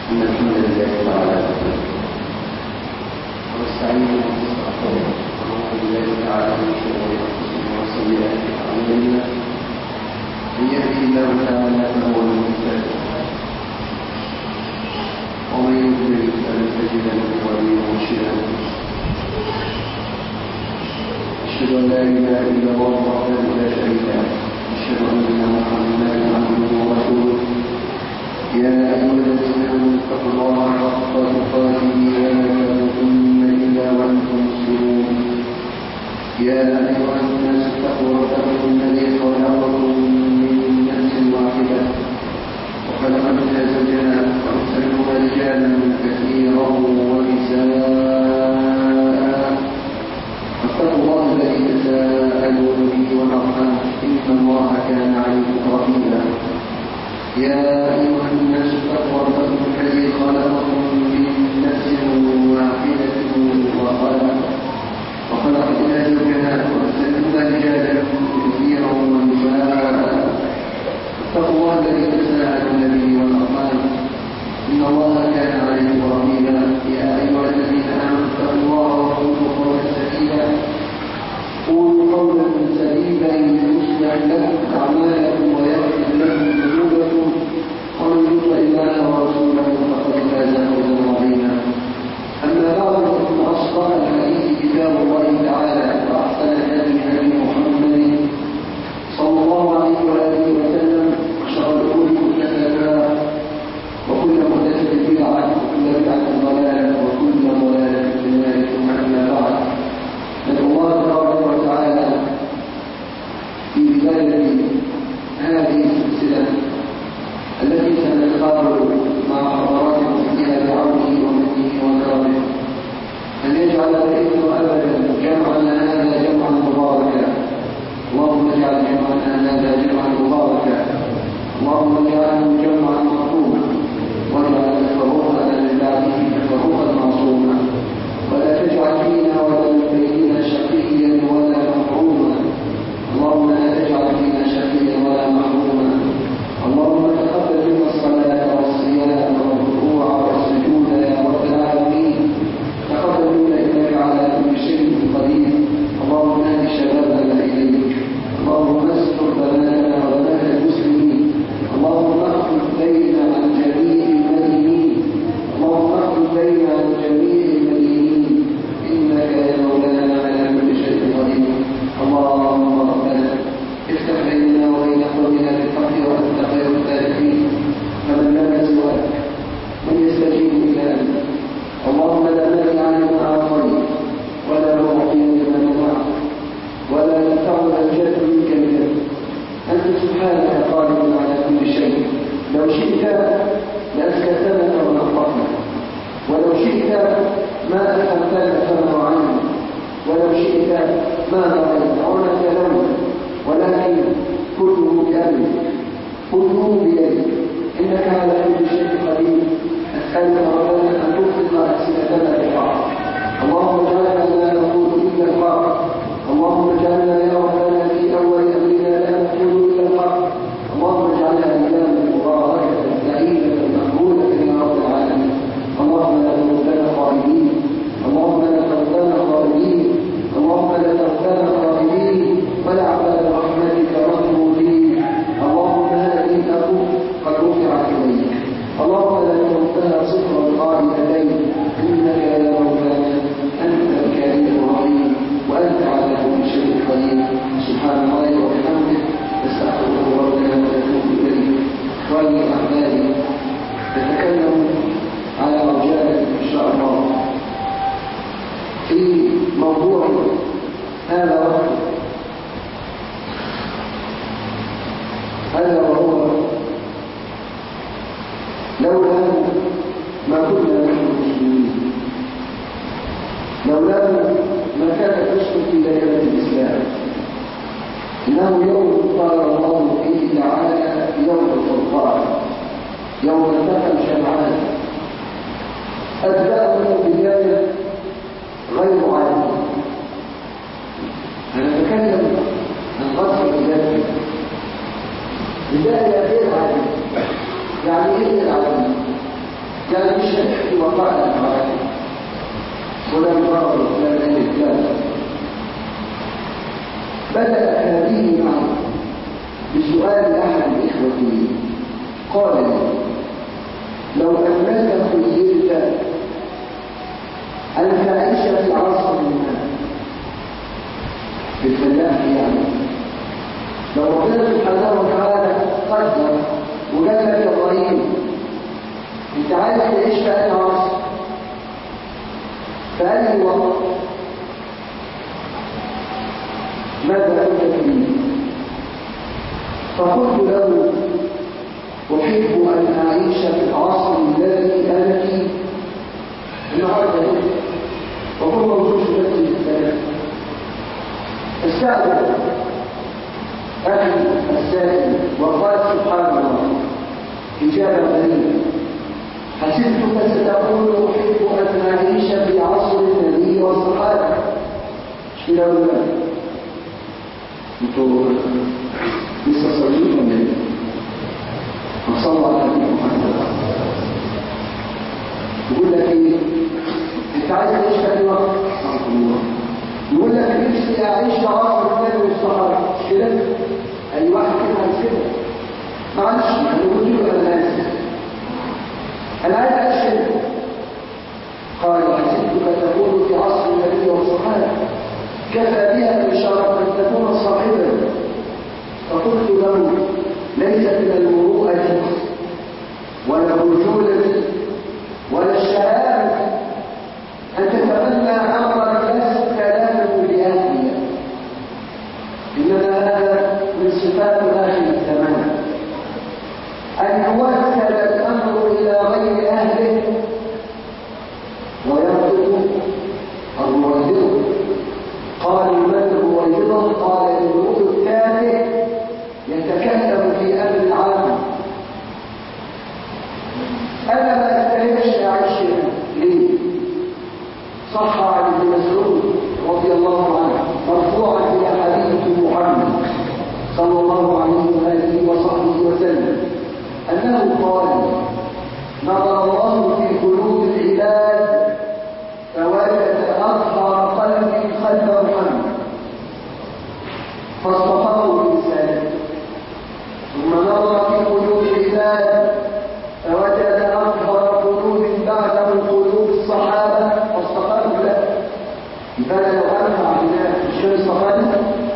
إن الحمد لله تعالى ونستعينه ونستغفره ونعوذ بالله تعالى من شرور أنفسنا وسيئات أعمالنا من يهده الله تعالى فهو المهتد ومن يضلل فلن تجد له وليا مرشدا أشهد أن لا إله إلا الله وحده لا شريك له أشهد أن محمدا عبده ورسوله يا أيها الذين آمنوا اتقوا الله حق تقاته ولا تموتن إلا وأنتم مسلمون يا أيها الناس اتقوا ربكم الذي خلقكم من نفس واحدة وخلق منها زوجها وبث منهما رجالا كثيرا ونساء واتقوا الله الذي تساءلون به والأرحام إن الله كان عليكم رقيبا يا أيها الناس اتقوا ربكم الذي خلقكم من نفس واحدة وخلق وخلق منها زوجها وبث منهما رجالا كثيرا ونساء اتقوا الله الذي تساءلون به والأرحام إن الله كان عليكم رقيبا يا أيها الذين آمنوا اتقوا الله وقولوا قولا سديدا قولوا قولا سديدا يصلح لكم أعمالكم ويغفر لكم ذنوبكم ومن يطع الله ورسوله فقد فاز فوزا عظيما أما بعد فإن أصدق الحديث كتاب الله تعالى وأحسن الهدي هدي محمد صلى الله عليه وآله وسلم وشر الأمور محدثاتها وكل محدثة بدعة وكل بدعة ضلالة وكل ضلالة في النار ثم أما بعد نسأل الله تبارك وتعالى في بداية هذه السلسلة التي سنتقابل مع حضراتكم فيها بعونه ومنه وكرمه أن يجعل دائما أبدا جمعنا هذا جمعا مباركا اللهم اجعل جمعنا هذا جمعا مباركا اللهم اجعله جمعا مرحوما واجعل تفرقنا من بعده تفرقا معصوما ولا تجعل فينا ولا من بيننا شقيا ولا محروما اللهم لا تجعل فينا شقيا ولا محروما اللهم تقبل منا الصلاة والصيام والركوع والسجود يا رب العالمين تقبل منا انك على كل شيء قدير اللهم اهد شبابنا اليك اللهم استر بناتنا وبنات المسلمين اللهم اخذ بيننا عن جميع المدينين اللهم اخذ بيننا عن جميع المدينين انك يا مولانا على كل شيء قدير اللهم ربنا افتح بيننا وبين قومنا بالحق وانت خير الفاتحين فمن لنا سواك من يستجيب الى انت اللهم لا مانع لما اعطيت ولا معطي لما منعت ولا ينفع الجد منك الجد انت سبحانك قادر على كل شيء لو شئت لاسكتنا كما اخطانا ولو شئت ما أفهمتنا فما وعنا ولو شئت ما رأيت وما تلونا ولكن كله بأمرك كله بيدك إنك على كل شيء قدير أسألك ربنا أن تطلق ألسنتنا بالحق اللهم اجعلنا لا نقول إلا الحق اللهم اجعلنا يا ربنا في أول أمرنا لا نقول إلا الحق اللهم اجعلها أياما مباركة سعيدة مقبولة يا رب العالمين اللهم لا تردنا خائبين اللهم لا تردنا خائبين اللهم لا تردنا خائبين ولا عباد رحمتك مطرودين اللهم هذه الأبوك قد رفعت إليك اللهم لا تردها صفرا قائلتين إنك يا مولانا أنت الكريم الرحيم وأنت على كل شيء قدير سبحان الله وبحمده نستغفر ربنا ونتوب إليه إخواني أحبابي نتكلم على رجال إن شاء الله في موضوع هذا وقت هذا وهو لولا ما كنا نحن مسلمين لولا ما كانت تسكن في دائرة الإسلام إنه يوم قال الله فيه تعالى يوم الفرقان يوم التقى الجمعان أتباعه بداية غير عادية أنا أتكلم عن قصر البداية بداية غير عادية يعني إيه العادية؟ يعني مش هنحكي وقائع الحوادث ولا يفرق ولا الإسلام بدأ هذه معه بسؤال أحد الإخوة لي قال لي لو أنك خيرت أن تعيش في عصر ما في الفلاح يعني لو ربنا سبحانه وتعالى قدر وقال لك يا ابراهيم انت عايز تعيش في أي عصر في أي وقت ماذا أنت فيه فقلت له أحب أن أعيش في العصر الذي أنا فيه النهارده وكل موجود في نفسي الثلاث استعجل أخي السائل وقال سبحان الله إجابة غريبة حسبتك ستقول أحب أن أعيش في عصر النبي والصحابة مش كده ولا لا؟ انتوا لسه صليتوا ولا ايه؟ وصلى على النبي محمد يقول لك ايه؟ انت عايز تعيش في اي وقت؟ الله يقول لك نفسي اعيش في عصر النبي والصحابه مش كده؟ اي واحد كده عايز كده معلش انا قلت له انا اسف انا عايز اعيش كده قال حسبتك تكون في عصر النبي والصحابه كفى بها من شرف ان تكون صاحبا فقلت له ليس من المروءه ولا الرجوله ولا الشهاده ان تتمنى امرا لست له لاهله انما هذا من صفات اخر الزمان ان يوكل الامر الى غير اهله ويرفض الرويضه قال من الرويضه قال المرء التافه يتكلم في امر العالم انا ما استهلش اعيش ليه صح عن ابن مسعود رضي الله عنه مرفوعا الى حديث محمد صلى الله عليه واله وصحبه وسلم انه قال نظر الله في قلوب العباد فوجد اظهر قلب خلف محمد فاصطفاه برسالته ثم نظر في قلوب العباد فوجد اظهر قلوب بعده قلوب الصحابه فاصطفاه له لماذا لو انفع بنا مش كان الصحابه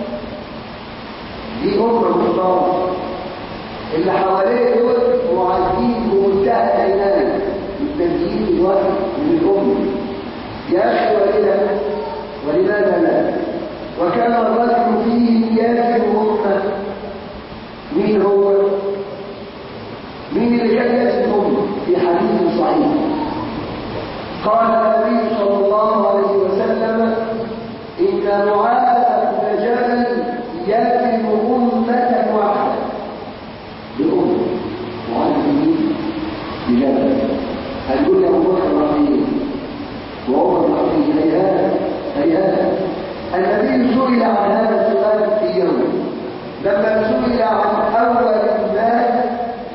دي امه مختاره اللي حواليه دول معادين بمنتهى العنايه التنجيل الواحد من الامه يا اخي ولله ولماذا لا وكان الرجل فيه ياسر امه مين هو مين اللي كان ياسر امه في حديث صحيح قال النبي صلى الله عليه وسلم ان معاذ بن جبل ياتم امه واحده بأمه معاذ بن جبل هنقول له ابو بكر رحيم وعمر رحيم هيهات هيهات النبي سئل عن هذا السؤال في يوم لما سئل عن اول الناس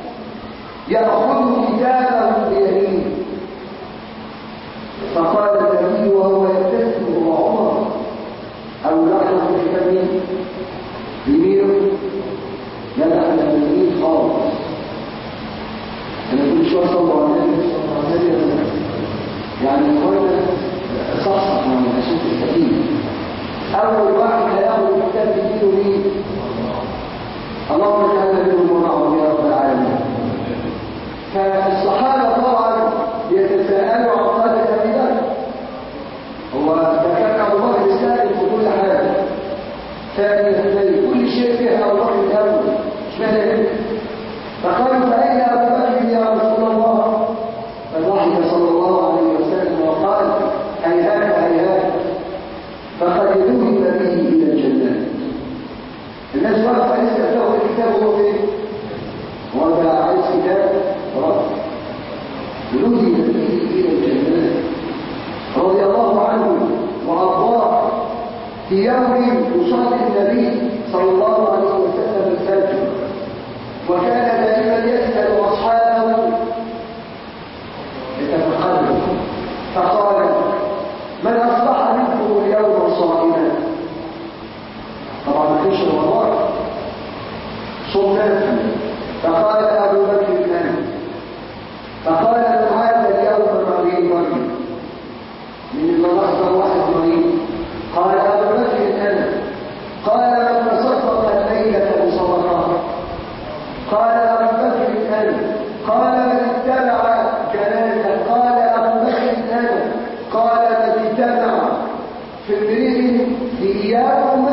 ياخذ كتابه بيمينه فقال النبي وهو يبتسم هو عمر او لحظه كتاب مين بيمينه لا لا انا بيمين خالص انا كل شويه صلى على النبي صلى الله عليه وسلم يعني قلنا صح من اشوف الكثير اول واحد هياخد الكتاب بيمينه مين اللهم اجعلنا منهم ونعم يا رب العالمين فالصحابه طبعا يتساءلوا عن قدر ابي بكر هو ده كان ابو بكر يستاذن في كل حاجه ثاني كل شيء فيها ابو بكر الاول اشمعنى ايه فقالوا فاين ابو بكر يا رسول الله فضحك صلى الله عليه وسلم وقال هيهات هيهات فقد ذهب به الى الجنات الناس واقفه لسه تاخد الكتاب وهو فين هو ده عايز كتاب خلاص ذهب به الى الجنات رضي الله عنه وارضاه في يوم يصلي النبي صلى الله عليه وسلم الفجر وكان دائما يسال اصحابه فقال من أصبح منكم اليوم صائما طبعا ما كانش رمضان صمنا فقال أبو بكر أنا فقال من عاد اليوم مريضا من المصدر واحد مريض قال أبو بكر أنا قال من تصدق الليلة بصدقة قال أبو بكر أنا قال من اتبع جنازة قال أبو بكر أنا قال من اتبع في امرئ إياكم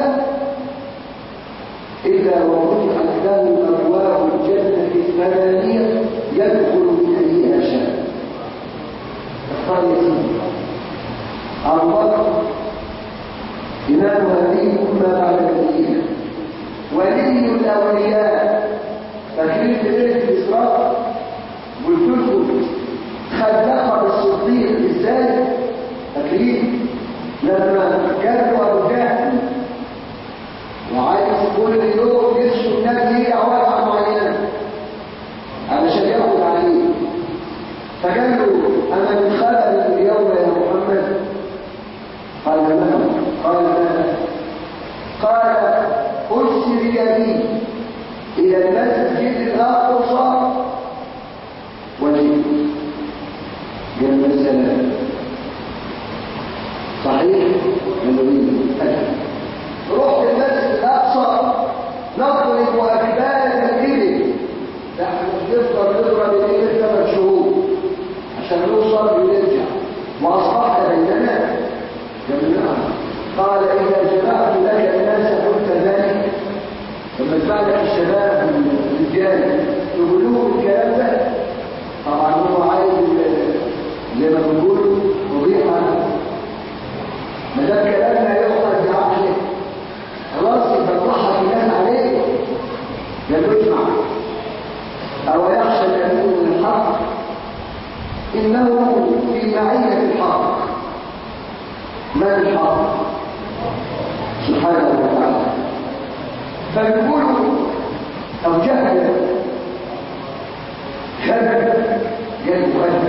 إلا وفتحت له أبواب الجنة الثمانية يدخل من أيها شاء اختار يسير أبو بكر إمام هذه الأمة بعد نبيها ولي الأولياء فكيف ليلة الإسراء قلت لكم خد لقب الصديق ازاي؟ أكيد لما جاءوا أبو جهل وعايز كل يوم يسشوا النبي يجي عوالع معينة علشان ياخد عليه فقال له أنا من خلق اليوم يا محمد قال نعم قال لا قال أرسل بي إلى المسجد الأقصى وجئت جنب السلام صحيح نبوي رحت المسجد الأقصى نضرب أجبال الإبل نحن نفضل نضرب الإبل ثمان شهور عشان نوصل ونرجع وأصبحت بيننا جميعا قال إذا جمعت لك الناس قلت ذلك لما تبع لك الشباب والرجال يقولون الكلام ده طبعا هو عايز زي ما بنقول فضيحه ما دام كلامنا يؤخذ بعقله خلاص يبقى ضحك الناس عليه قال اسمع او يخشى ان يكون الحق انه في معيه الحق من الحق سبحانه وتعالى فنقول او جهل كذب يكذب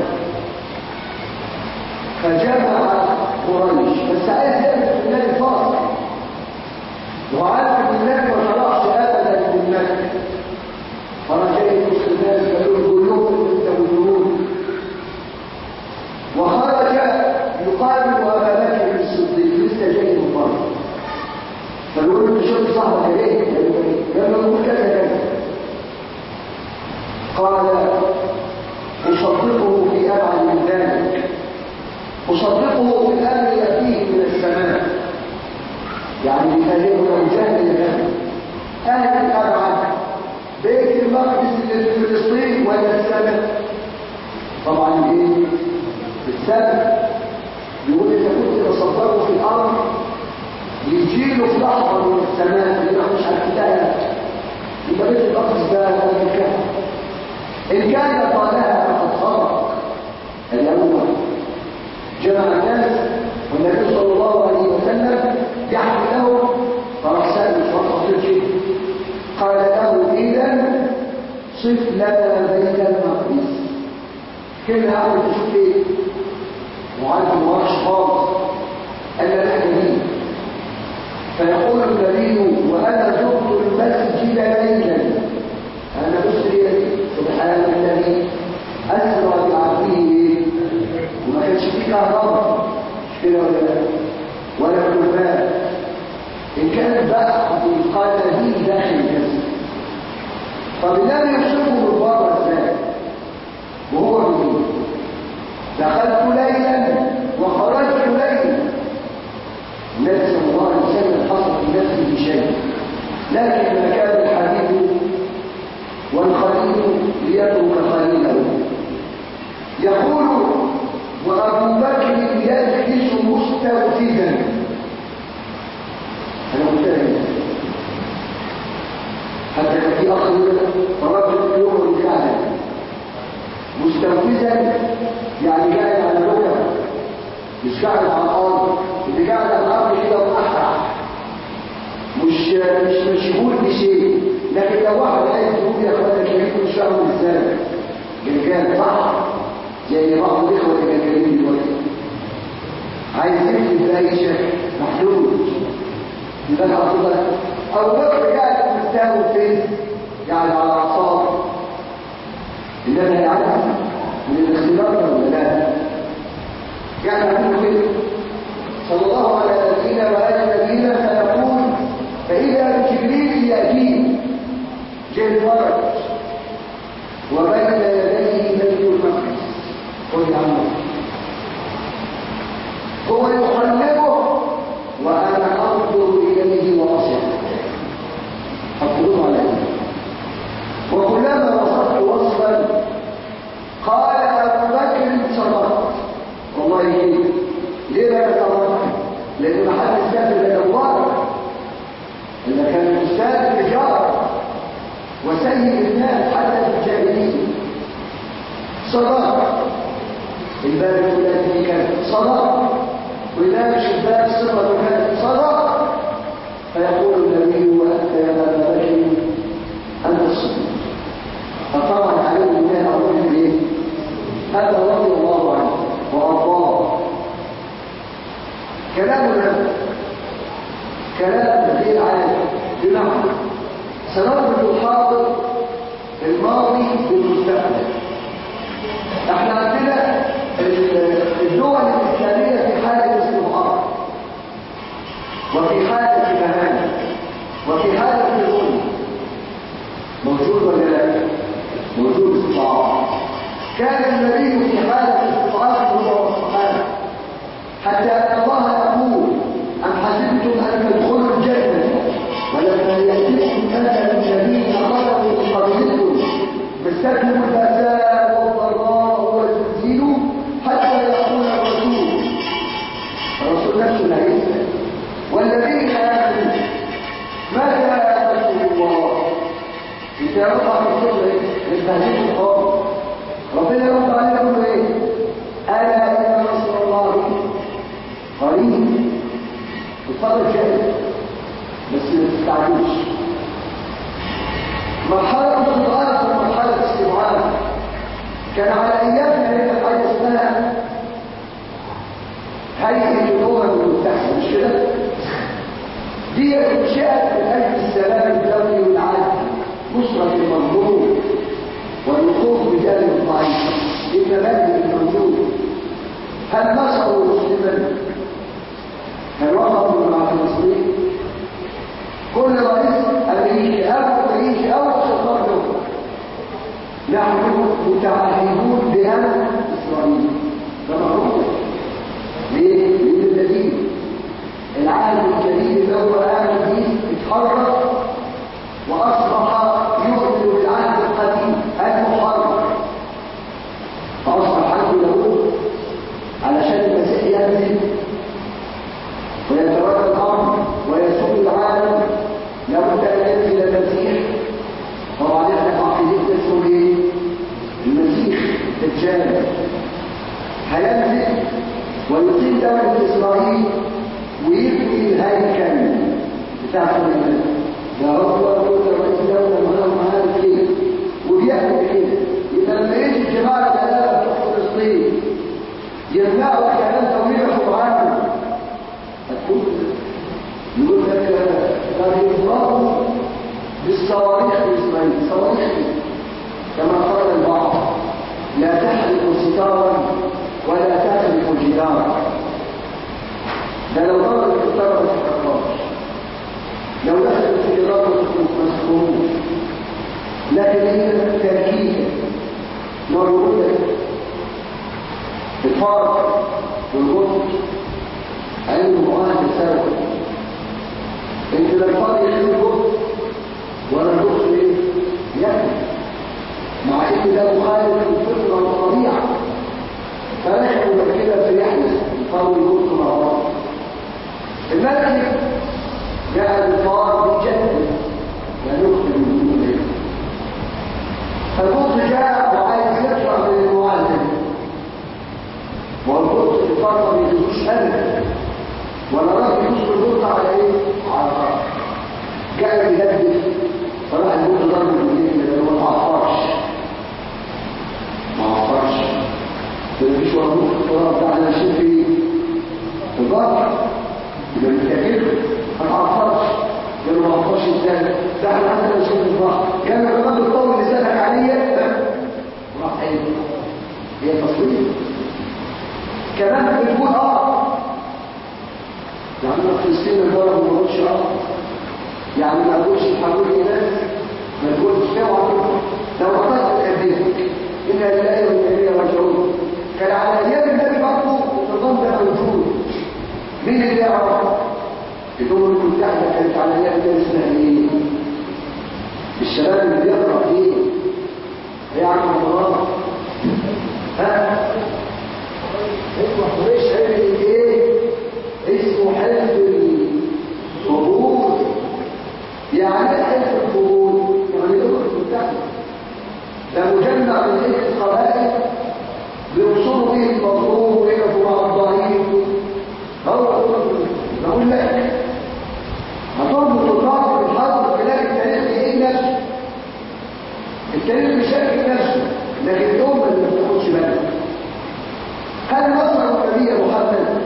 فجمع قريش بس عايز يعمل في النادي فاصل وعارف ان النادي ما طلعش ابدا من مكه فرجع وسط الناس قالوا له كلهم انت مجنون وخرج يقابل ابا بكر الصديق لسه جاي من بره فبيقول له انت شفت صاحبك ليه؟ قال له قول كذا كذا قال أصدقه في أبعد من ذلك أصدقه بالأمر يأتيه من السماء يعني بيخليه له جهل الجهل أهل الأبعد بيت المقدس اللي في فلسطين ولا السماء طبعا ايه السماء يقول إذا كنت تصدقه في الأرض يجيله في لحظة من السماء اللي مش عارف يبقى بيت المقدس ده مكان إن كان قالها فقد صدق الأول جمع الناس والنبي صلى الله عليه وسلم يحكي لهم فرسال مش كده قال له إذا صف لنا بيت المقدس كلمة أول تشوف إيه وعارف المواش خالص أن الحديث فيقول النبي وأنا زرت المسجد ليلا أنا أسري سبحان الذي أسرى بعبده وما كانش فيه كهرباء مش كده ولا لا ولا كلفات إن كانت بقى بالقناديل داخل الجسد طب النبي يشوفه من بره ازاي وهو بدون دخلت ليلا وخرجت ليلا النبي صلى الله عليه وسلم حصل في نفسه شيء لكن ما كان الحبيب والخليل ليترك خليله يقول وابو بكر يجلس مستوفزا انا متهم حتى كان في اخ فرجل يوم الكعبه مستوفزا يعني قاعد على الركب مش قاعد على الارض اللي قاعد على الارض كده ومحرح مش مش مشغول بشيء لكن لو واحد عايز يقول يا اخوانا كلمه مش فاهم ازاي رجال صح زي بعض الاخوه اللي كانوا دلوقتي عايز يكتب بأي شكل محدود يبقى العصر أو بكر قاعد في التاو فين؟ يعني على أعصابه إنما يعرف من الاختلاف ولا لا؟ يعني عندنا كده صلى الله على نبينا وآل نبينا فيقول فإذا جبريل يأتيه جاء الفرج وبين يديه بيت المقدس قل يا عمرو هو يقلبه وانا انظر اليه واصل اقول عليه وكلما وصلت وصفا قال ابو بكر صدقت والله ليه ليه لا صدقت لان ما حد استاذ الا دوار الا كان استاذ تجاره وسيد الناس حتى في الجاهليه صدقت الباب الفلاني كان صدق وإذا شباب صفة كانت صدق فيقول النبي وأنت يا أبا بكر أنت الصديق فطبعا عليه الله أقول إيه هذا رضي الله عنه وأرضاه كلام له كلام غير عادي بمعنى سنربط الحاضر الماضي بالمستقبل احنا عندنا الدول الإسلامية في حالة استضعاف وفي حالة كهانة وفي حالة ظلم موجود ولا لا؟ موجود استضعاف كان النبي في حالة استضعاف هو والصحابة حتى أن الله يقول أم حسبتم أن تدخلوا الجنة ولما يأتيكم مثل الذين خلقوا من قبلكم مستكبروا البأساء والضراء وزلزلوا حتى يقول الرسول الرسول نفسه لا يسأل والذين آمنوا ماذا نصر الله انت يرفع الرسول للتهديد القوم ربنا يرد عليه يقول له ايه الا ان نصر الله قريب الفضل جاي بس ما تستعجلش مرحلة استضعاف ومرحلة استضعاف كان على ايامنا هنا حاجة اسمها هيئة الأمم المتحدة مش كده؟ دي انشأت من أجل السلام الدولي والعدل نصرة المظلوم والوقوف بجانب الضعيف المبادئ الموجودة هل نصروا مسلما؟ هل وقفوا مع فلسطين؟ كل رئيس أمريكي أو رئيس أو خطاب له نحن متعهدون بأمن إسرائيل ده معروف ليه؟ لأن الذين العالم الكريم اللي هو آمن به اتحرك وأصبح يؤمن بالعهد القديم المحرر فأصبح عنده يهود علشان المسيح ينزل ويتولى الأمر ويسوق العالم لابد أن ينزل المسيح طبعا احنا في عقيدتنا اسمه ايه؟ المسيح الدجال هينزل ويقيم دولة إسرائيل ويبني الهيكل بتاع سليمان يا رب وأقول الرئيس دولة مهام هذا كده وبيعمل كده إذا لما يجي الجماعة الثلاثة في فلسطين يمنعوا الكلام ده ويبحثوا عنه هتقول يقول لك لا يضربوا بالصواريخ في إسرائيل صواريخ كما قال البعض لا تحرق ستارا ولا تحرق جدارا ده لو ضربت الستاره ما تتحركش لو دخلت في جدار ما تخرجوش لكن هي تركيز موجود لك الفرق والقط علم مؤهل سبب انت لا الفرق يخلي القط ولا القط ايه ياكل مع ان ده مخالف للفطره والطبيعه فركبوا كده في يحدث قالوا يقولوا مع بعض الملك جاء الفار بجد لا يخرج من اليه فالقط جاء وعايز يطلع من المعلم والقط الفار ما بيجوش ابدا ولا راح يوصل القط على ايه؟ على الارض جاء يهدف فراح القط ضرب بالليل لانه ما تعطرش ما عطرش مفيش وضوء في التراب ده على شيء في ده احنا حتى مش البحر كان كمان بتطول لسانك عليا راح ايه هي تصوير كمان بتقول اه يعني انا فلسطين المره ما بقولش اه يعني ما بقولش الحقول ناس ما تقولش اوعى لو اعتقد كذبك ان لله وانا اليه راجعون كان على ايام النبي برضه النظام ده موجود مين اللي يعرف الامم المتحده كانت على ايام النبي اسمها ايه الشباب اللي بيقرا فيه يا عم رمضان ها اسمه مش علم ايه اسمه حزب القبور يعني ايه حزب القبور يعني الامم المتحده ده مجمع من هيك القبائل بيوصلوا به المظلوم ويقفوا مع الضعيف هو بقول لك هتربط الرابط بالحرب خلال التاريخ بايه نفسه التاريخ بيشكل نفسه لكن الامه اللي ما بتاخدش بالها هل نصر النبي محمد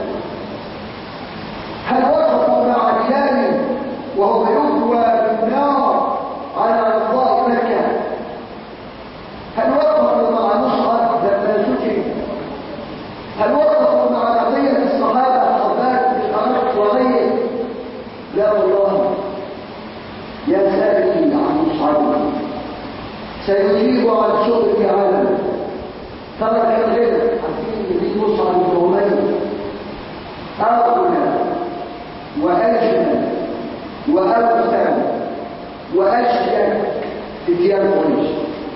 هل وقفوا مع بلال وهو يغوى بالنار على اعضاء مكه هل وقفوا مع مصعب لما سجن هل وقفوا مع قضيه الصحابه خباب بن الارض وغيره لا والله يا سائلي عن مصعب سيجيب عن شغل عالم ترك الغنى عارفين النبي مصعب بن عمير اغنى واجمل واوسم واشيك في ديار قريش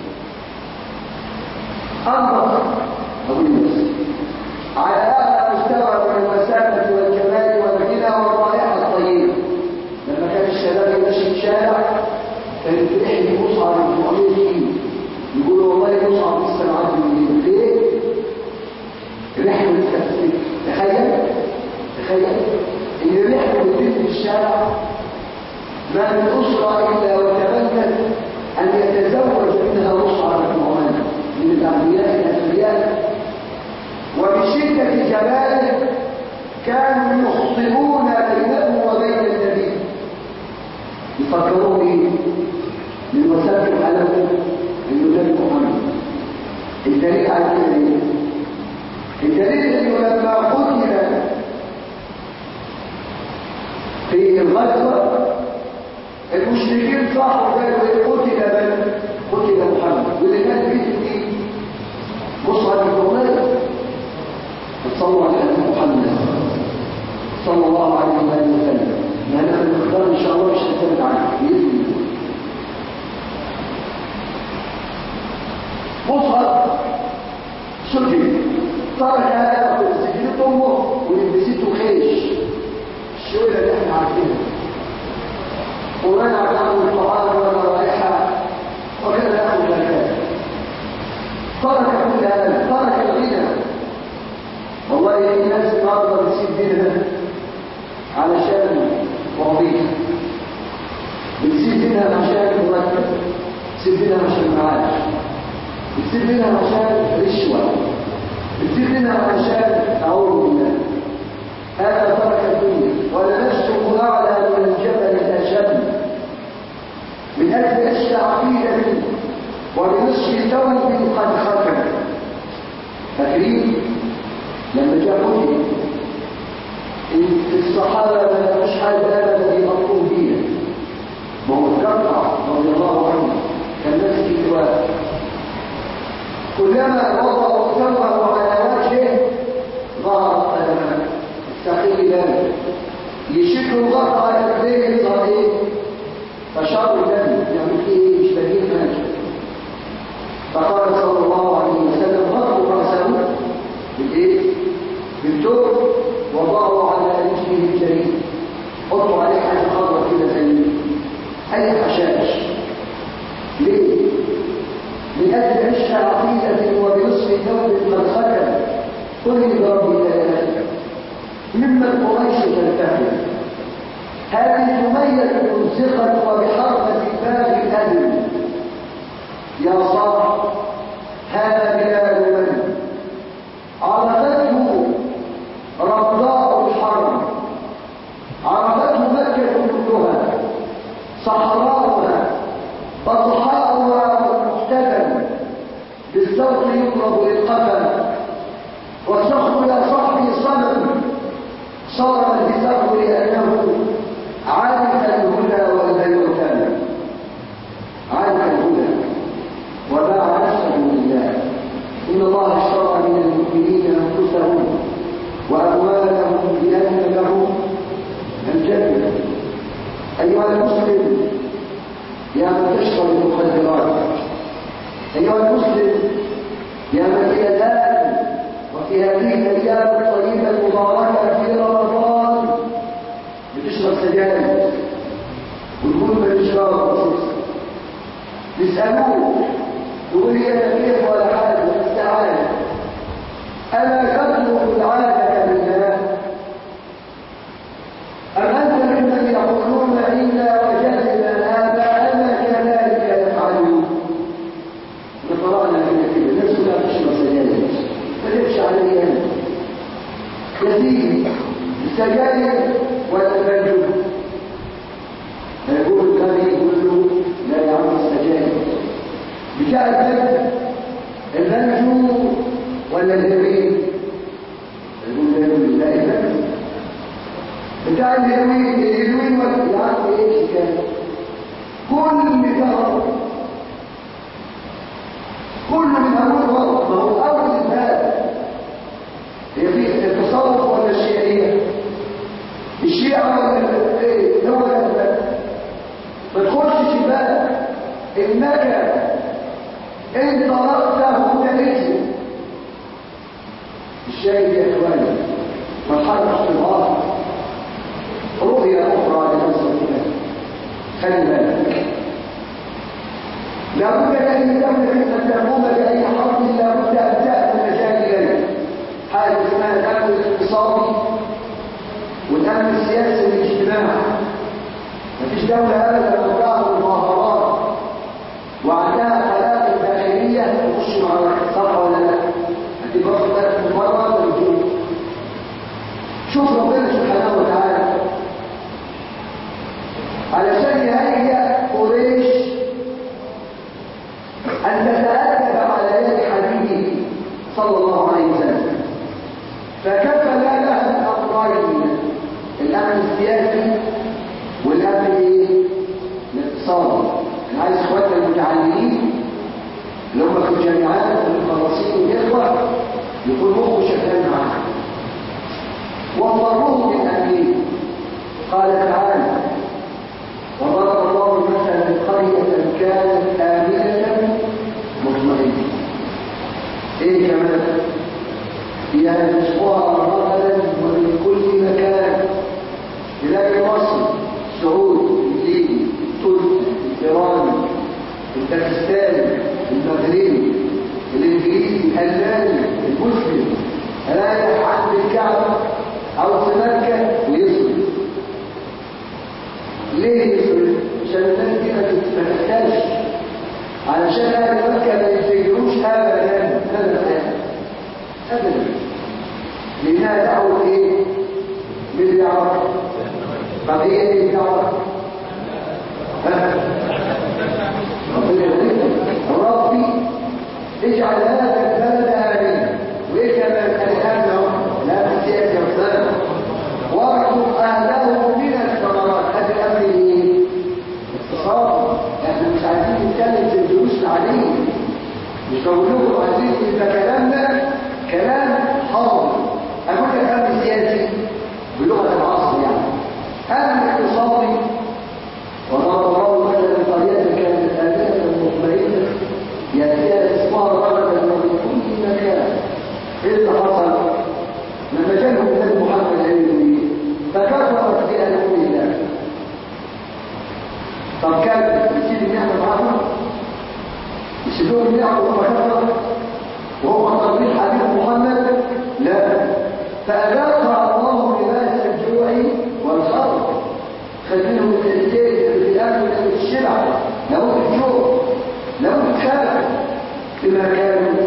انظر اقول بس على اعلى مستوى من المسافه والجمال والغنى والرائحه الطيبه لما كان الشباب يمشي الشارع كانت ريحه مصعب بن عمير فيه يقولوا والله مصعب لسه معدي من ليه؟ ريحه لسه في تخيل تخيل ان ريحه بتدي في الشارع ما من اسره الا وتمنت ان يتزوج منها مصعب بن عمير من الأنبياء الأنبياء وبشدة جلاله كانوا يخطئون بينه وبين النبي يفكرون ايه؟ من وسائل الحلال انه النبي محمد الدليل على كده ايه؟ الدليل انه لما قتل في الغزوه المشركين صاحوا قالوا قتل من قتل محمد واللي كان بيته مين مصعب بن عمير صلوا على محمد صلى الله عليه واله وسلم ما نحن نختار ان شاء الله مش هنتبع عنه باذن الله مصعب سجن ترك هذا سجنت امه ولبسته خيش الشويله اللي احنا عارفينها ومنع عنه الطعام والرائحه وكان ياخذ زكاه ترك كل هذا ترك الغنى والله في ناس النهارده بتسيب دينها علشان وظيفه بتسيب دينها عشان مرتب بتسيب دينها عشان معاش بتسيب دينها عشان رشوه بتسيب دينها عشان اعوذ بالله هذا ترك الدنيا ولنفسه اعلى من الجبل الاشد من اجل اشياء عقيده وبنصف ثوب قد ختم فاكرين لما جاء قتل الصحابه ما لقوش حاجه ابدا يغطوا بيها ما هو القطع رضي الله عنه كان ناس كتواب كلما وضعوا ثوبه على وجهه ظهرت قدمه استقيل ذلك يشدوا الغطا على رجليه يظهر ايه فشعر الدم يعمل ايه مش باين حاجه فقال صلى الله عليه وسلم غطوا راسه بالايه بالثوب وضعوا على رجله الجريد حطوا عليه حاجه خضراء كده زي اي حشاش ليه من اجل عشق عقيده وبنصف ثوب قد ختم قل بربي ثلاثه ممن قريش تلتفت هذه سمية ممسخة وبحرفة الباب الأدم يا صاح هذا بلال من عرفته رضاء الحرب عرفته مكة كلها صحراؤها في هذه الايام الطيبه المباركه في رمضان بتشرب سجاير والكل بتشرب يسالوه يقول هي كيف ولا حاجه استعانه اما تترك العاده لله أم أنت ممن يقولون إنا وجدنا آباءنا كذلك يفعلون نقرأنا في كده الناس كلها تشرب سجاير ما تمشي عليها كثير السجاير والتفجر يقول النبي يقول له لا يعمل السجاير بتاع الفجر المنجو ولا الهرين يقول لا لا لا بتاع الهيروين الهيروين والعقل ايش كان كل مثال كل من اول غلط ما هو اول مثال هي في التصوف ولا الشيعيه الشيعه ولا ايه هو ده ما تخشش بالك انك ان طلقته تنجو الشاهد يا اخواني مرحله اختبار رؤية أخرى لنفس الكتاب خلي بالك لابد لأي دولة أن تقوم بأي حرب لابد أن تأتي مجال إليه حاجة اسمها الأمن الاقتصادي والأمن السياسي والاجتماعي مفيش دولة أبدا تقام المظاهرات وعندها حالات داخلية تخش مع صح ولا لا؟ هتبقى واخد بالك من مرة ولا شوف ربنا سبحانه وتعالى علشان يهيئ قريش أن تتأدب على يد حبيبه صلى الله عليه وسلم فكفل لها الأمرين الأمن السياسي والأمن الاقتصادي أنا عايز إخواتنا المتعلمين اللي هم في الجامعات والمخلصين والإخوة يكون مخه شغال معاهم وضروه من أمين قال تعالى وضرب الله مثلا قرية كانت آمنة مطمئنة إيه كمان؟ فيها رزقها رغدا ومن كل مكان تلاقي مصر السعود الليبي تركيا ايران الباكستاني المغربي الانجليزي الالماني المسلم رايح عند الكعبه او في مكه ويصرف ليه يصرف عشان الناس دي ما تحتاجش علشان اهل مكه ما ينفجروش ابدا ابدا ابدا لانها دعوه ايه مين اللي يعرف طب ايه اللي يعرف ربي اجعل هذا البلد امنا وايه كمان الان لا تسيئك يا وارزق اهله من الثمرات هذا الامر ايه اقتصاد احنا مش عايزين نتكلم في الدروس العاديه مش بقول لكم عايزين يبقى كلامنا كلام حاضر اقول لك امر سياسي بلغه العصر يعني امر اقتصادي وضرب الله مثلا قريه كانت امنه مطمئنه ياتيها رزقها رغدا ومن كل مكان ايه اللي حصل لما جاءهم النبي محمد عليه فكفرت بانعم الله طب كان يسيب النعمه معاهم يسيبوهم النعمه وهم كفروا وهو تطبيق حبيب محمد لا فاذاقها الله لباس الجوع والخوف خليهم الاثنين في الاكل في الشبع لو الجوع لو الخلق بما كانوا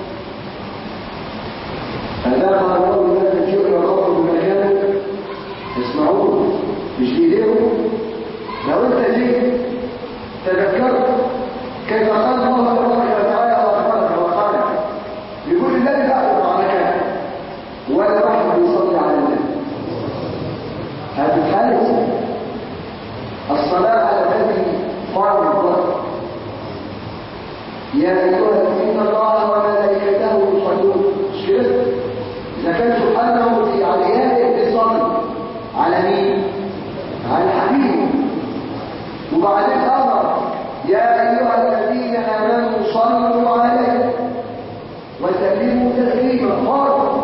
أذاقها الله لباس الجوع والخوف بما كانوا يسمعون مش بيديهم لو انت جيت تذكرت كيف قال الله تبارك وتعالى واخبرك وقال يقول الذي بعد معركه ولا واحد يصلي على النبي هذه حاله الصلاه على النبي فرض يا ايها الذين الله وملائكته يصلون مش كده اذا كان سبحانه في علياته بيصلي على مين على الحبيب وبعدين امر يا ايها الذين امنوا صلوا عليه وسلموا تسليما فرض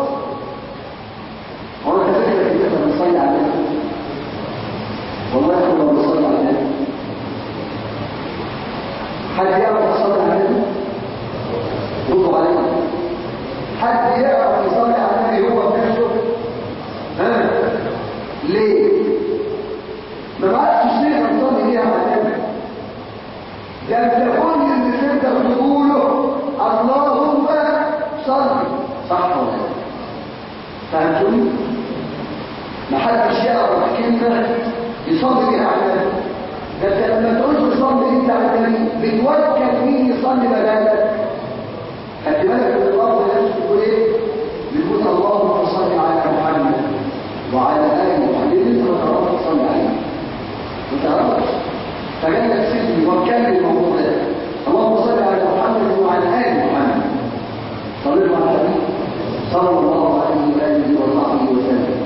حد يعرف يصلي على النبي هو بنفسه ها ليه ما بعرفش ليه نصلي ليه على النبي ده انت كل اللي تقدر تقوله اللهم صل صح ولا لا فهمتوني ما حدش يعرف كلمه يصلي بيها على النبي ده انت لما تقول تصلي انت على النبي بتوكل مين يصلي بدالك خلي بالك من الارض نفسه بتقول ايه بتقول اللهم صل على محمد وعلى ال محمد انت ما تعرفش تصلي عليه ما تعرفش فجاء لك سيدي وكان الموضوع ده اللهم صل على محمد وعلى ال محمد صلوا على النبي صلى الله عليه واله وصحبه وسلم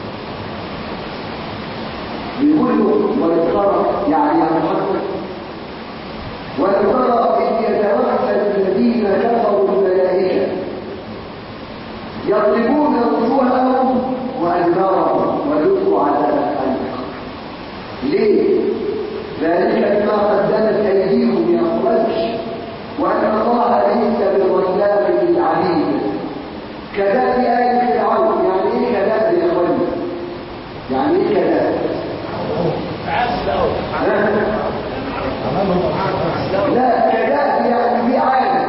بيقول له ولترى يعني يا محمد ولترى إذ يتوفى الذين كفروا الملائكة يضربون وجوههم وأدبارهم وذوقوا عذاب الحريق ليه؟ ذلك بما قدمت أيديهم يا قريش وأن الله ليس بظلام للعبيد كذاب آل فرعون يعني إيه كذاب يا إخواني؟ يعني إيه كذاب؟ لا كذاب يعني في عالم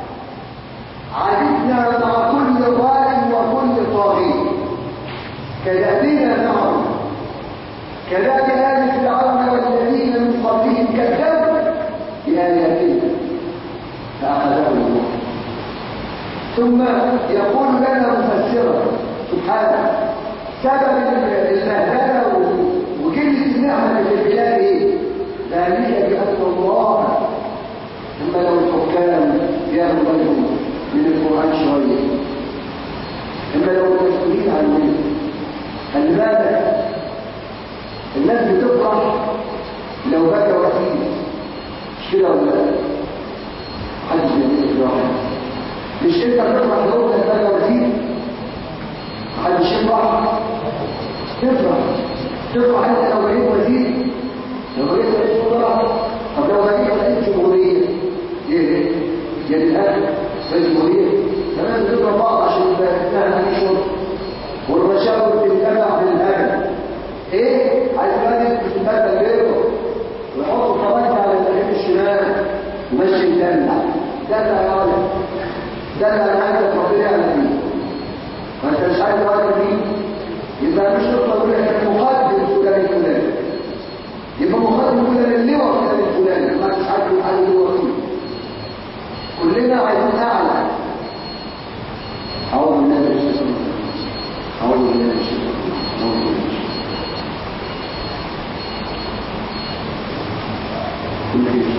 عادتنا مع كل ظالم وكل طاغي كذابنا معه كذاب آل فرعون والذين من قبلهم كذبوا بآياتنا فأخذهم الله ثم يقول لنا مفسرا سبحانه سبب المهزله وقله النعمه في البلاد ايه ذلك بان الله اما لو الحكام ياخذوا بالهم من القران شويه اما لو المسؤولين عننا خلي بالك الناس بتفرح لو بكى وكيل مش كده ولا لا محدش بيقول مش انت بتفرح لو انت بكى وكيل محدش يفرح تفرح تفرح انت لو بقيت وزير لو بقيت رئيس وزراء طب لو بقيت رئيس جمهوريه ايه يا الاهل رئيس جمهوريه تمام تضرب بعض عشان يبقى اسمها عليه شرط والرشاوي بتتبع بالهدف ايه عايز راجل بتتبدل غيره ويحط الطبانجه على الناحيه الشمال وماشي يدلع دلع يا ولد دلع انا عايز ربنا على دي ما انت مش عايز راجل مين يبقى مش تطلب لك مقدم فلان الفلاني يبقى مقدم فلان اللواء فلان الفلاني ما مش عارف يحل اللواء فيه كلنا عايزين اعلى اعوذ بالله من الشيطان اعوذ بالله من الشيطان اعوذ بالله من الشيطان كل خير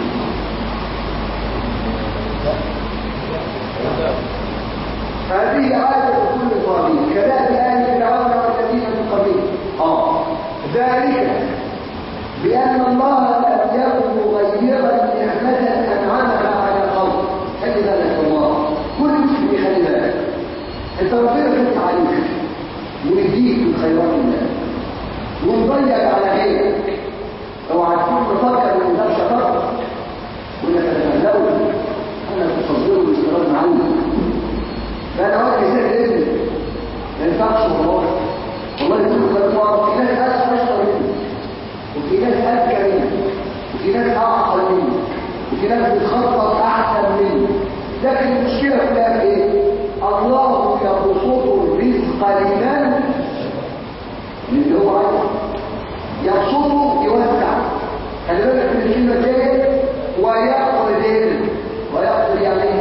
هذه عادة كل ظالم كذلك آل فرعون والذين من قبلهم اه ذلك بأن الله لم يكن مغيرا نعمة أنعمها على قوم خلي بالك الله كل مسلم يخلي بالك انت ربنا فتح عليك ويديك من خيرات الله ومضيق على غيرك اوعى تكون مفكر ان ده شطارتك وانك تتهزوه انا تصدره باستيراد عنك ده انا وقت سهل ابني ما ينفعش والله والله يقول لك واعرف في ناس اسهل اشطر مني وفي ناس اذكى مني وفي ناس اعقل مني وفي ناس بتخطط احسن مني لكن المشكله كلها في ايه الله يبسط الرزق لمن اللي هو عايز يبسطه يوسع خلي بالك من الكلمه دي ويقدر ويقدر يعني ايه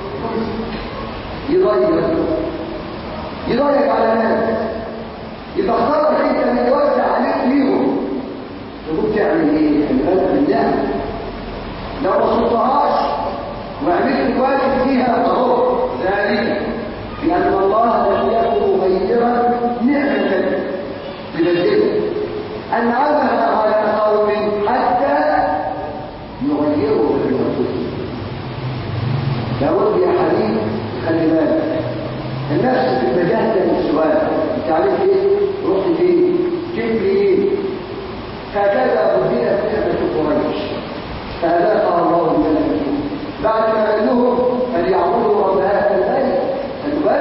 يضيق يضيق على الناس يبقى اختارك انت من يوسع عليك ليهم تقوم تعمل ايه خلي بالك من النعمه لو ما صدتهاش وعملت واجب فيها اهو ذلك بان الله لم يكن مغيرا نعمه ببدله انعمها على قوم حتى يغيروا بانفسهم لابد يا حبيبي خلي بالك النفس بتتجاهل للسؤال انت عارف ايه رحت فين جبت لي ايه هكذا بديت نعمه قريش فاذاقها الله من بعد ما قال لهم فليعبدوا رب هذا البيت خلي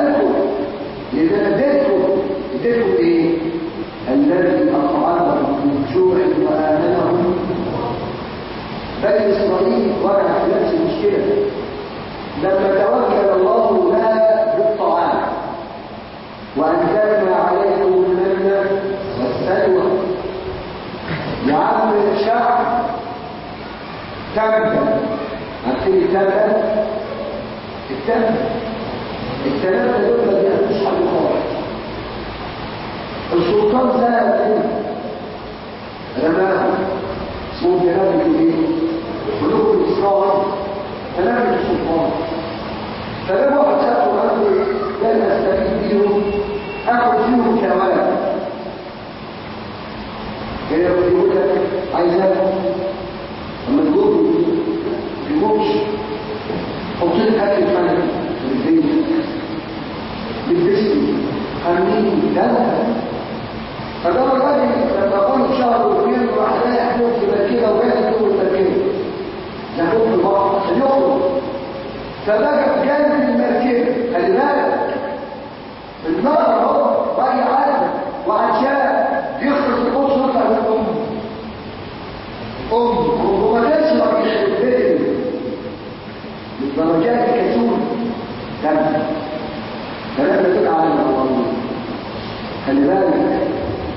تبدا عارفين التبدا التبدا الثلاثه دول ما بيعملوش حاجه خالص السلطان زاد رماهم اسمه جلال الدين ملوك الاسرائيل تلامذة السلطان فلما واحد سألوا قالوا لن استفيد بيهم اخذ فيهم كوالد يقول لك عايزاك لما تقول يقولش حط لك اكل فني في البيت بالبسي خليني ده فده الراجل لما قال شهر واثنين راح رايح فوق في مركبه وقاعد فوق المركبه يخرج في البحر عشان يخرج فبقى في جانب المركبه خلي بالك النار اهو راي عدل وعشان يخرج القدس يطلع من الام ام وما تشرب يخرب بيته للدرجات كسول كم كلام يدل على الله خلي بالك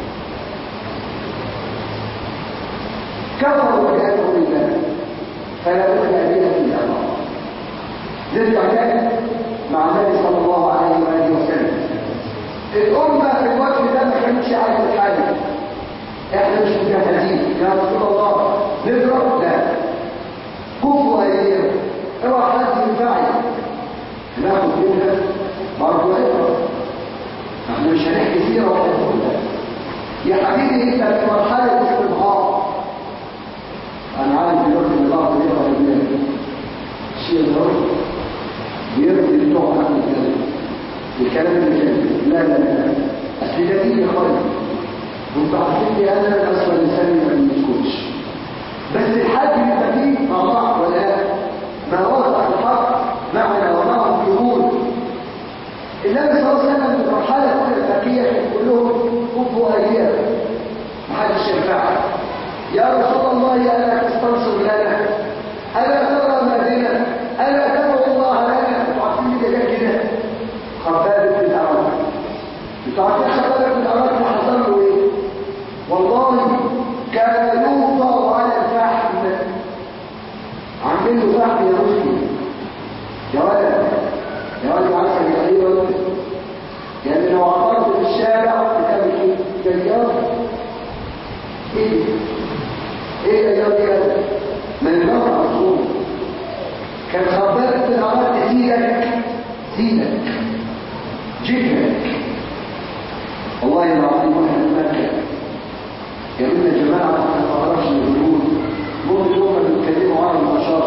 كفروا بآيات الله فلا بد أن يأتي الله نرجع تاني مع النبي صلى الله عليه وآله وسلم الأمة في الوقت ده ما كانتش عارفة الحاجة احنا مش مجهزين يا رسول الله نضرب لا كفوا أيديهم اوعى حد ينفعي ناخد منها برضه عبرة احنا مش هنحكي سيرة وحدودها يا حبيبي انت في مرحلة استبهار انا عارف دلوقتي ان بعض يقرا الناس الشيء ده بيرضي بتوع عن الكلام الكلام اللي كان لا لا لا اصل ده دين خالص وانتوا عارفين لي انا الاسوأ الانسان ما بيسكتش بس الحد بيبقى فيه طمع ولا ما وضع الحق معنا ومعه يقول النبي صلى الله عليه وسلم في المرحله الاولى الفقهيه كان كلهم كفوا ايديهم محدش ينفعها يا رسول الله ألا تستنصر لنا ألا ترى ما بنا ألا تدعو الله لنا تعطيني ده كده خباب بن الأرض بتعطيه خباب بن الأرض اللي حصل له إيه والله كان يوضع على الفحم عامل له فحم يا مسلم يا ولد يا ولد عسل يا أيوة يعني لو عطرت في الشارع بتعمل ايه؟ جيار ايه ايه الايام دي كده من النار مصروف كان خبرت في العمل تزيدك زيدك جدك والله العظيم واحد مكة يقول يا جماعة ما تعرفش الهدود ممكن هم بيتكلموا عن الرشاش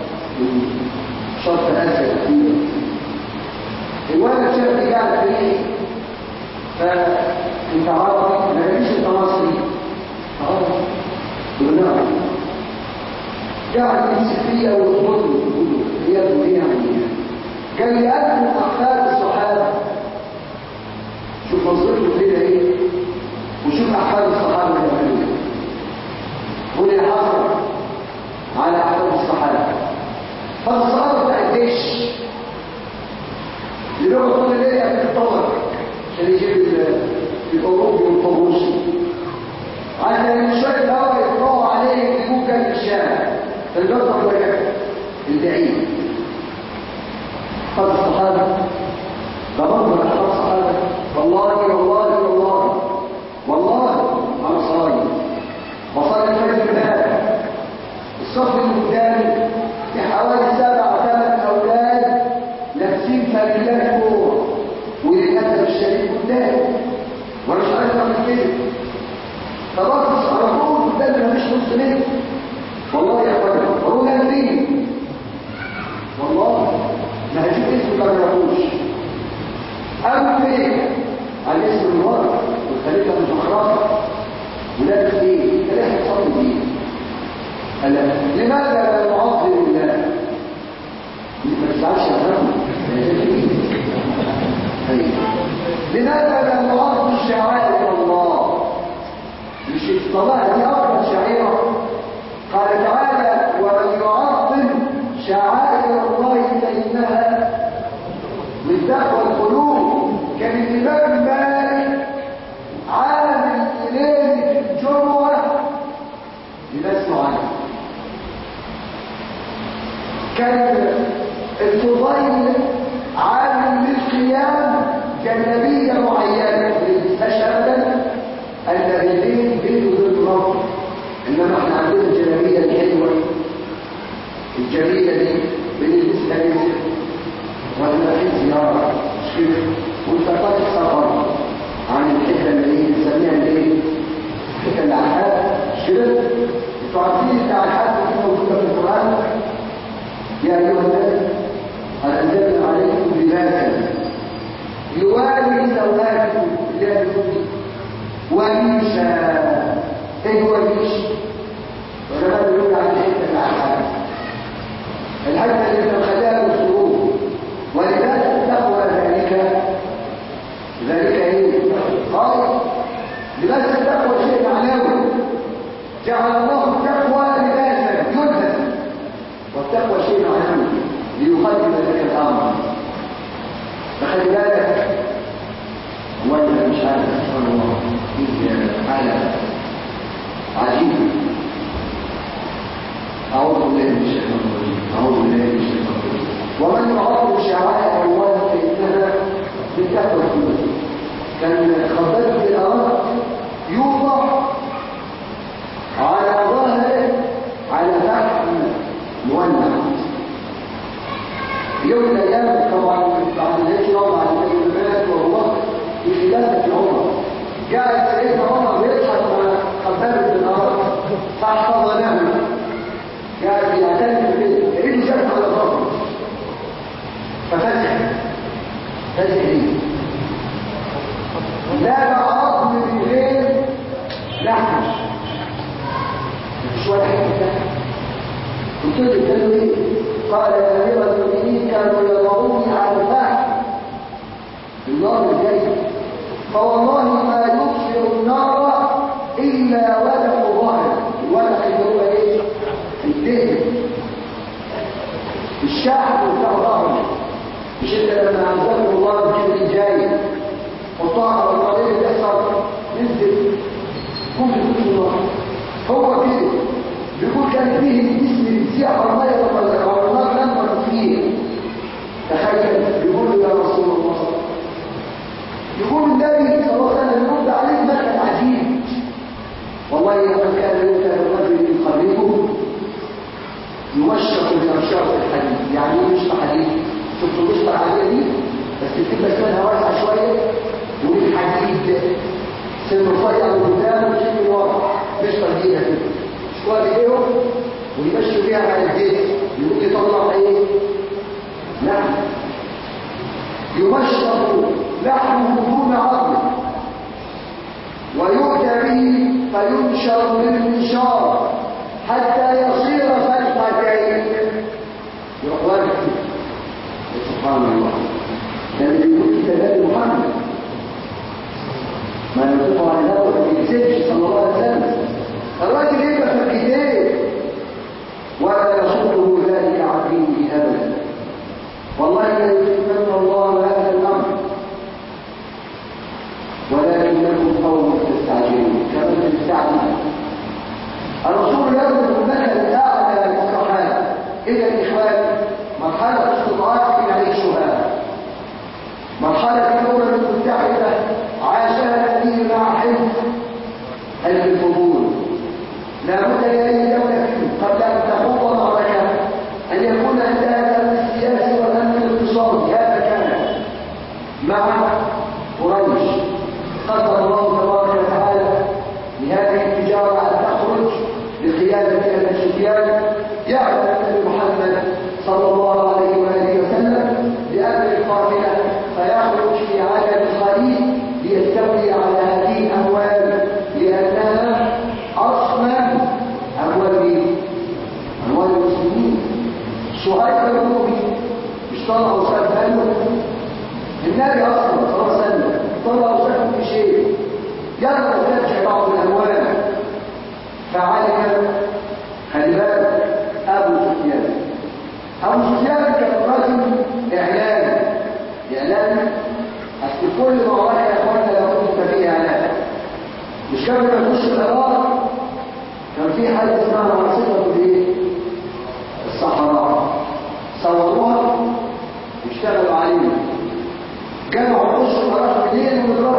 شرط اسيا كتير الولد شاف قاعد في ايه فانت عربي ما لقيتش انت مصري عربي دونها قاعد يمسك فيا ويصوت هي هي يعني كان يأكل أحفاد الصحابة شوف نظرته كده ايه وشوف أحفاد الصحابة اللي عملوا واللي حصل على أحفاد الصحابة فالصحابة بتاع الجيش اللي هو كل الليل قبل الطور عشان يجيب الأوروبي والطروسي عشان شوية الهواء يطلعوا عليه يجيبوه جنب الشارع الجزر ولا البعيد قد الصحابة ده برضه أحفاد الصحابة والله والله والله والله أنا صايم وصلي الفجر الآن الصف المقدامي في حوالي سبع ثمان أولاد لابسين فانيلات كورة وللأسف الشديد قدامي وأنا مش عارف أعمل كده فبصص على طول قدامي مفيش نص متر والله يا اخوانا هو جنبي والله ما هشوف اسمه ما يعرفوش اما ايه على اسم الورق والخليفه المزخرفه ولابس ايه انت ليه هتصلي بيه قال لماذا لا نعظم الله ما تزعلش يا فندم لماذا لا نعظم شعائر الله مش الصلاه دي اكبر شعيره قال تعالى ومن يعظم شعائر الله فإنها من تقوى القلوب كان الإمام مالك عامل إليه في الجمعة لناس معينة فضيل عامل للقيام جنبية معينة استشهد أن بالليل بيته بالرب إنما احنا عندنا الجنبية الحلوة الجميلة دي بنلبسها ليه ولا في زيارة مش كده وانت طالع سفر عن الحتة اللي هي بنسميها الايه؟ الحتة العحاد مش كده؟ انتوا عارفين العحاد دي موجودة في القرآن يا أيها الناس قد أنزلنا عليكم لباسا يواري سوآتكم لباسكم وريشا ايه هو الريش؟ وده بيقول عن الحتة العحاد الحتة اللي بنخليها بالسرور ولباس التقوى ذلك ذلك ايه؟ قال لباس التقوى شيء معنوي جعل الله التقوى لباسا يلبس والتقوى شيء معنوي ليقدم لك الامر فخلي بالك ولا مش عارف سبحان الله في حاله عجيبه اعوذ بالله من الشيطان الرجيم اعوذ بالله من الشيطان الرجيم ومن يعظم شعائر الله فانها من تقوى القلوب كان خباب بن الارض يوضع على ظهره على فحم مولع يوم من الايام طبعا بعد ذلك يوم على البيت وهو في خلافه عمر جاء سيدنا عمر بيضحك مع خباب بن الارض فاحتضنه قاعد يعتني بالبيت يريد يشرف على ظهره ففتح فتح ليه لا عظم من غير لحم مش ولا حته قلت له قال له ايه قال يا امير المؤمنين كانوا يضعوني على الفحم النار الجاي فوالله ما يطفئ النار الا ولح ظهر الولح اللي هو ايه الدهن الشعب بتاع ظهره مش انت لما انزل الله الجبل الجاي حطها على الطريق اللي يحصل نزل كل كل الله هو كده بيقول كان فيه الجسم بيسيح على الميه على النار لما تطفيه تخيل بيقول له يا رسول الله يقول النبي صلى الله عليه وسلم يرد عليك مثل عجيب والله لقد كان يؤتى الرجل يقربه يوشق بأرشاق الحديد يعني ايه مش حديد شفتوا مش عالية دي بس تبقى سنها واسعة شوية والحديد سن رفيع من قدام وسن من ورا مش ترجيها كده شوية بايديهم ويمشوا بيها على الجيش يقول يطلع ايه لحم يمشق لحمه دون عظم ويؤتى به فينشر بالمنشار حتى يصير فتحتين يروح واقف سبحان الله ده اللي بيقول كده ده محمد ما ينطق عن الهوى ما بيكذبش صلى الله عليه وسلم الراجل يبقى في الكتاب ولا يصده ذلك عن دينه ابدا والله لا يتمنى الله هذا الامر ولكنكم قوم تستعجلون كما تستعجل الرسول يربط لك الاعلى للصحابه اذا الاخوان مرحله استضعاف يعيشها مرحله الامم المتحده عاشها الذين مع حزب الفضول لا بد لاي دوله قبل ان تخوض معركه ان يكون عندها الامن السياسي والامن الاقتصادي هذا كان مع قريش قدر الله تبارك وتعالى لهذه التجاره ان تخرج بقياده ابي سفيان يعلم النبي محمد صلى الله عليه واله وسلم بامر القافله فيخرج في عالم الخليج ليستولي على هذه الاموال لانها اصلا اموال مين؟ اموال المسلمين صهيب الرومي مش طلع وساب باله النبي اصلا صلى الله عليه وسلم طلع وساب في شيء يلا ترجع بعض الاموال فعلم خلي بالك ابو سفيان ابو سفيان كان رجل اعلامي اعلامي اصل كل معركه يا اخوانا لابد فيها اعلام مش كان لما يخش العراق كان في حاجه اسمها معصيه الايه الصحراء صوروها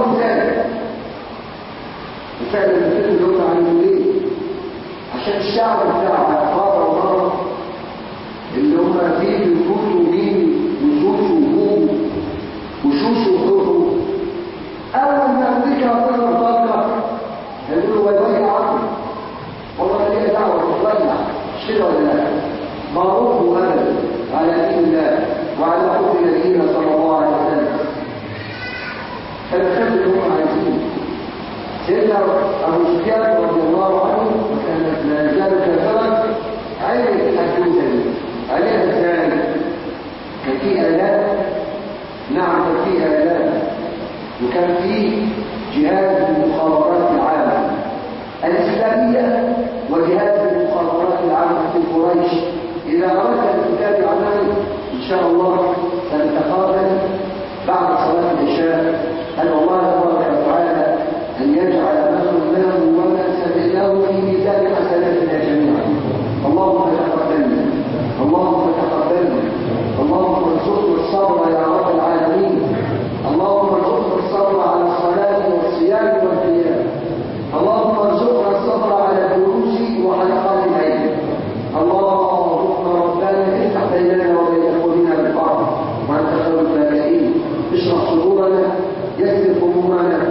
تصوروا ازاي وفعلا الفيلم اللي هم عاملين ليه عشان الشعب بتاع فتره ومره اللي هم فيه بيفوتوا مين وشوش وهوب وشوش وهوب اول ما امريكا هتضرب فتره هيقولوا باي باي يا عم والله ما ليا دعوه تطلع مش كده ولا لا معروف وابدا على دين الله وعلى حب نبينا صلى الله عليه وسلم فالخير اللي هم عايزينه سيدنا ابو سفيان رضي الله عنه وكان لا يزال كافرا عين الحدوثه دي عليها ازاي كان في الام نعم كان في الام وكان في جهاز المخابرات العامه الاسلاميه وجهاز المخابرات العامه في قريش اذا اردت ان تتابع معي ان شاء الله سنتقابل بعد صلاه العشاء أن الله تبارك وتعالى أن يجعل ما قلناه وما سمعناه في ميزان حسناتنا جميعا اللهم تقبلنا اللهم تقبلنا اللهم ارزقنا الصبر يا رب العالمين اللهم ارزقنا الصبر على الصلاة والصيام والقيام اللهم ارزقنا الصبر على الدروس وحلقات العلم اللهم ربنا افتح بيننا وبين قلوبنا بالفرح وانت خير الفاتحين اشرح صدورنا يسر همومنا